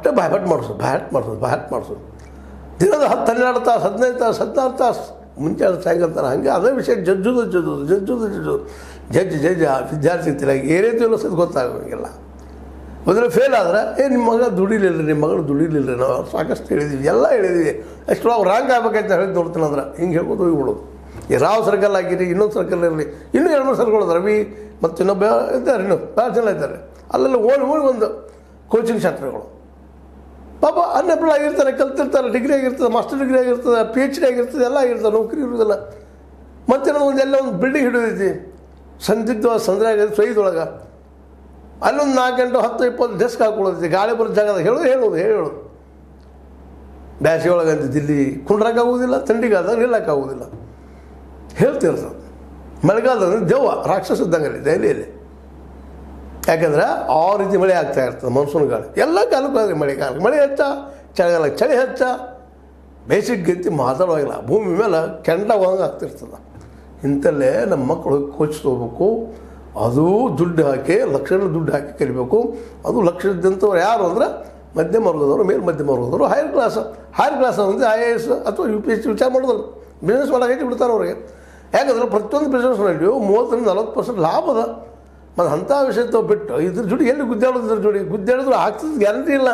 ಒಟ್ಟೆ ಬಾಯ್ಬಟ್ ಮಾಡಿಸೋದು ಬಾಯ್ಟ್ ಮಾಡಿಸೋದು ಬಾಯ್ಟ್ ಮಾಡಿಸೋದು ದಿನದ ಹತ್ತು ಹನ್ನೆರಡು ತಾಸು ಹದಿನೈದು ತಾಸು ಹದಿನಾರು ತಾಸು ಮುಂಚೆ ಸಾಯಂಕಾಲ ಹಂಗೆ ಅದೇ ವಿಷಯ ಜಜ್ಜುದು ಜಜ್ಜುದು ಜಜ್ಜುದು ಜಜ್ಜುದು ಜಡ್ಜ್ ಜಡ್ಜ್ ಆ ವಿದ್ಯಾರ್ಥಿ ತಿರುಗಿ ಏನೇತಿಲ್ಲ ಸದ್ ಗೊತ್ತಾಗೋಂಗಿಲ್ಲ ಮೊದಲು ಫೇಲ್ ಆದ್ರೆ ಏ ನಿಮ್ಮ ಮಗ ದುಡಿಲಿಲ್ಲ ನಿಮ್ಮ ಮಗಳು ದುಡಿಲಿಲ್ಲ ರೀ ನಾವು ಸಾಕಷ್ಟು ಹೇಳಿದ್ದೀವಿ ಎಲ್ಲ ಹೇಳಿದ್ದೀವಿ ಅಷ್ಟು ನಾವು ರ್ಯಾಂಕ್ ಆಗ್ಬೇಕಂತ ಹೇಳಿ ನೋಡ್ತೀನಿ ಅಂದ್ರೆ ಹಿಂಗೆ ಹೇಳ್ಬೋದು ಹೋಗ್ಬಿಡೋದು ಈ ರಾವ್ ಸರ್ಕಲ್ ಆಗಿರಿ ಇನ್ನೊಂದು ಸರ್ಕಲ್ ಇರಲಿ ಇನ್ನೂ ಎರಡು ಮೂರು ಸರ್ಕಲ್ ಅದ ರವಿ ಮತ್ತು ಇನ್ನೊಬ್ಬ ಇದ್ದಾರೆ ಇನ್ನೂ ಭಾಳ ಜನ ಇದ್ದಾರೆ ಅಲ್ಲೆಲ್ಲ ಓಡಿ ಓಡಿ ಒಂದು ಕೋಚಿಂಗ್ ಸೆಂಟರ್ಗಳು ಪಾಪ ಅನ್ಎಂಪ್ಲಾಯ್ ಆಗಿರ್ತಾರೆ ಕಲ್ತಿರ್ತಾರೆ ಡಿಗ್ರಿ ಆಗಿರ್ತದೆ ಮಾಸ್ಟರ್ ಡಿಗ್ರಿ ಆಗಿರ್ತದೆ ಪಿ ಎಚ್ ಡಿ ಆಗಿರ್ತದೆ ಎಲ್ಲ ಆಗಿರ್ತದೆ ನೌಕರಿ ಇರೋದಿಲ್ಲ ಮತ್ತೆ ಒಂದು ಎಲ್ಲ ಒಂದು ಬಿಲ್ಡಿಂಗ್ ಹಿಡಿದೈತಿ ಸಂದಿಗ್ಧವಾದ ಸಂದ್ರೆ ಆಗಿದೆ ಸೈದೊಳಗೆ ಅಲ್ಲೊಂದು ನಾಲ್ಕು ಗಂಟೆ ಹತ್ತು ಇಪ್ಪತ್ತು ಡೆಸ್ಕ್ ಹಾಕೊಳ್ಳೋದೈತಿ ಗಾಳಿ ಬರೋ ಜಾಗದಾಗ ಹೇಳೋದು ಹೇಳೋದು ಹೇಳೋದು ಬ್ಯಾಸಿಗೆ ಒಳಗೆ ಅಂತ ಇಲ್ಲಿ ಕುಂಡ್ರಕ್ಕಾಗೋದಿಲ್ಲ ಥಂಡಿಗಾದಾಗ ನಿಲ್ಲಕ್ಕಾಗೋದಿಲ್ಲ ಹೇಳ್ತಿರ್ತದೆ ಮಳೆಗಾಲದಲ್ಲಿ ದೆವ್ವ ರಾಕ್ಷಸ ಇದ್ದಂಗೆ ದೆಹಲಿಯಲ್ಲಿ ಯಾಕಂದ್ರೆ ಆ ರೀತಿ ಮಳೆ ಆಗ್ತಾ ಇರ್ತದೆ ಮನ್ಸೂನ್ ಗಾಳಿ ಎಲ್ಲ ಕಾಲಕ್ಕೂ ಆದರೆ ಮಳೆಗಾಲ ಮಳೆ ಹೆಚ್ಚ ಚಳಿಗಾಲ ಚಳಿ ಹೆಚ್ಚ ಬೇಸಿಗೆ ಗಂತಿ ಮಾತಾಡುವಾಗಿಲ್ಲ ಭೂಮಿ ಮೇಲೆ ಕೆಂಡ ಒಣಗ ಆಗ್ತಿರ್ತದೆ ಇಂಥಲ್ಲೇ ನಮ್ಮ ಮಕ್ಕಳು ಕೋಚ್ ತೊಗೋಬೇಕು ಅದು ದುಡ್ಡು ಹಾಕಿ ಲಕ್ಷಗಳು ದುಡ್ಡು ಹಾಕಿ ಕಲಿಬೇಕು ಅದು ಲಕ್ಷದಂಥವ್ರು ಯಾರು ಅಂದ್ರೆ ಮಧ್ಯಮ ವರ್ಗದವರು ಮೇಲ್ ಮಧ್ಯಮ ವರ್ಗದವರು ಹೈಯರ್ ಕ್ಲಾಸ್ ಹೈಯರ್ ಕ್ಲಾಸ್ ಅಂದರೆ ಐ ಎ ಎಸ್ ಅಥವಾ ಯು ಪಿ ಎಸ್ ಸಿ ವಿಚಾರ ಮಾಡೋದಲ್ಲ ಬಿಸ್ನೆಸ್ ಮಾಡೋಕೆ ಬಿಡ್ತಾರೆ ಅವ್ರಿಗೆ ಯಾಕಂದ್ರೆ ಪ್ರತಿಯೊಂದು ಬಿಸ್ನೆಸ್ನಲ್ಲಿಯೂ ಮೂವತ್ತರಿಂದ ನಲ್ವತ್ತು ಪರ್ಸೆಂಟ್ ಲಾಭ ಅದ ಮತ್ತು ಅಂಥ ವಿಷಯ ತಾವು ಬಿಟ್ಟು ಇದ್ರ ಜೋಡಿ ಎಲ್ಲಿ ಗುದ್ದಾಡೋದು ಇದ್ರ ಜೋಡಿ ಗುದ್ದಾಡಿದ್ರು ಆಗ್ತದೆ ಗ್ಯಾರಂಟಿ ಇಲ್ಲ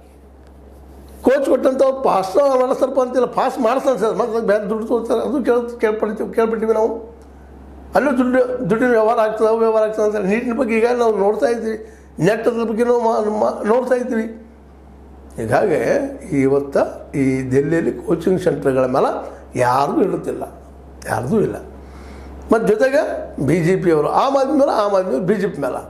ಕೋಚ್ ಕೊಟ್ಟಂತ ಪಾಸ್ ಮಾಡಿಸ್ತಾರಪ್ಪ ಅಂತಿಲ್ಲ ಪಾಸ್ ಮಾಡಿಸ್ತಾನೆ ಸರ್ ಮತ್ತೆ ಅದಕ್ಕೆ ಬೇರೆ ದುಡ್ಡು ತೋರ್ತಾರೆ ಅದು ಕೇಳ ಕೇಳ್ಪಡ್ತೀವಿ ಕೇಳ್ಬಿಟ್ಟಿವಿ ನಾವು ಅಲ್ಲೂ ದುಡ್ಡು ದುಡ್ಡಿನ ವ್ಯವಹಾರ ಆಗ್ತದೆ ಅವು ವ್ಯವಹಾರ ಆಗ್ತದೆ ಅಂತ ನೀಟಿನ ಬಗ್ಗೆ ಈಗ ನಾವು ನೋಡ್ತಾ ಇದ್ವಿ ನೆಟ್ಟದ ಬಗ್ಗೆ ನಾವು ಮಾ- ಮಾ- ನೋಡ್ತಾ ಇದ್ವಿ ಹೀಗಾಗಿ ಇವತ್ತು ಈ ದೆಹಲಿಯಲ್ಲಿ ಕೋಚಿಂಗ್ ಸೆಂಟರ್ಗಳ ಮೇಲೆ ಯಾರ್ದೂ ಇಡುತ್ತಿಲ್ಲ ಯಾರ್ದೂ ಇಲ್ಲ ಮತ್ತು ಜೊತೆಗೆ ಬಿ ಜೆ ಪಿಯವರು ಆಮ್ ಆದ್ಮಿ ಮೇಲೆ Aam Aadmi B J P ಮೇಲೆ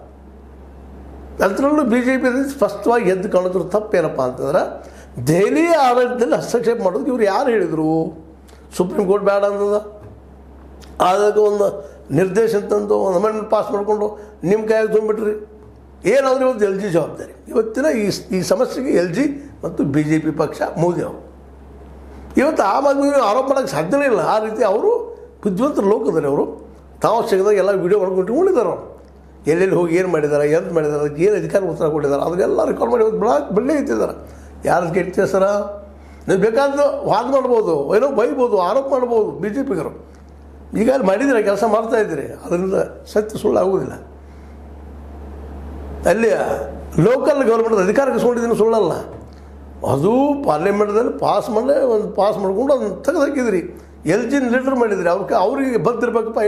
ಅದರಲ್ಲೂ ಬಿ ಜೆ ಪಿ ಸ್ಪಷ್ಟವಾಗಿ ಎದ್ದು ಕಾಣಿದ್ರು ತಪ್ಪೇನಪ್ಪ ಅಂತಂದ್ರೆ ದೆಹಲಿ ಆಡಳಿತದಲ್ಲಿ ಹಸ್ತಕ್ಷೇಪ ಮಾಡೋದು ಇವ್ರು ಯಾರು ಹೇಳಿದರು ಸುಪ್ರೀಂ ಕೋರ್ಟ್ ಬೇಡ ಅಂತದ ಅದಕ್ಕೆ ಒಂದು ನಿರ್ದೇಶನ ತಂದು ಒಂದು ಅಮೆಂಡ್ಮೆಂಟ್ ಪಾಸ್ ಮಾಡಿಕೊಂಡು ನಿಮ್ಮ ಕೈಯಾಗ ತುಂಬಿಟ್ರಿ ಏನಾದರೂ ಇವತ್ತು ಎಲ್ ಜಿ ಜವಾಬ್ದಾರಿ ಇವತ್ತಿನ ಈ ಈ ಸಮಸ್ಯೆಗೆ ಎಲ್ ಜಿ ಮತ್ತು ಬಿ ಜೆ ಪಿ ಪಕ್ಷ ಮೋದಿ ಅವರು ಇವತ್ತು ಆಮ್ ಆದ್ಮಿ ಆರೋಪ ಮಾಡೋಕ್ಕೆ ಸಾಧ್ಯನೇ ಇಲ್ಲ ಆ ರೀತಿ ಅವರು ಬುದ್ಧಿವಂತರ ಲೋಕದಲ್ಲಿ ಅವರು ತಾವು ಸಿಗದಾಗ ಎಲ್ಲ ವೀಡಿಯೋ ಮಾಡ್ಕೊಂಡು ಇಟ್ಕೊಂಡಿದ್ದಾರೆ ಅವರು ಎಲ್ಲೆಲ್ಲಿ ಹೋಗಿ ಏನು ಮಾಡಿದ್ದಾರೆ ಎಂತ ಮಾಡಿದ್ದಾರೆ ಅದಕ್ಕೆ ಏನು ಅಧಿಕಾರ ಉತ್ತರ ಕೊಟ್ಟಿದ್ದಾರೆ ಅದನ್ನೆಲ್ಲ ರೆಕಾರ್ಡ್ ಮಾಡಿ ಇವತ್ತು ಬೆಳ ಬೆಳ್ಳಿ ಇಟ್ಟಿದ್ದಾರೆ ಯಾರು ಕೆಟ್ಟ ಸರ ನೀವು ಬೇಕಾದ ವಾದ ಮಾಡ್ಬೋದು ಏನೋ ಬೈಬೋದು ಆರೋಪ ಮಾಡ್ಬೋದು ಬಿ ಜೆ ಪಿಗರು ಈಗ ಅಲ್ಲಿ ಮಾಡಿದರೆ ಕೆಲಸ ಮಾಡ್ತಾ ಇದ್ದೀರಿ ಅದರಿಂದ ಸತ್ಯ ಸುಳ್ಳು ಆಗುವುದಿಲ್ಲ ಅಲ್ಲಿ ಲೋಕಲ್ ಗೌರ್ಮೆಂಟ್ ಅಧಿಕಾರ ಕಸ್ಕೊಂಡಿದ್ದೀನಿ ಸುಳ್ಳಲ್ಲ ಅದು ಪಾರ್ಲಿಮೆಂಟ್ದಲ್ಲಿ ಪಾಸ್ ಮಾಡಿ ಒಂದು ಪಾಸ್ ಮಾಡ್ಕೊಂಡು ಅದನ್ನು ತೆಗೆದು ಹಾಕಿದ್ರಿ ಎಲ್ ಜಿನ ಲೀಡರ್ ಮಾಡಿದ್ರಿ ಅವ್ರಿಗೆ ಅವ್ರಿಗೆ ಬದ್ದಿರ್ಬೇಕಪ್ಪ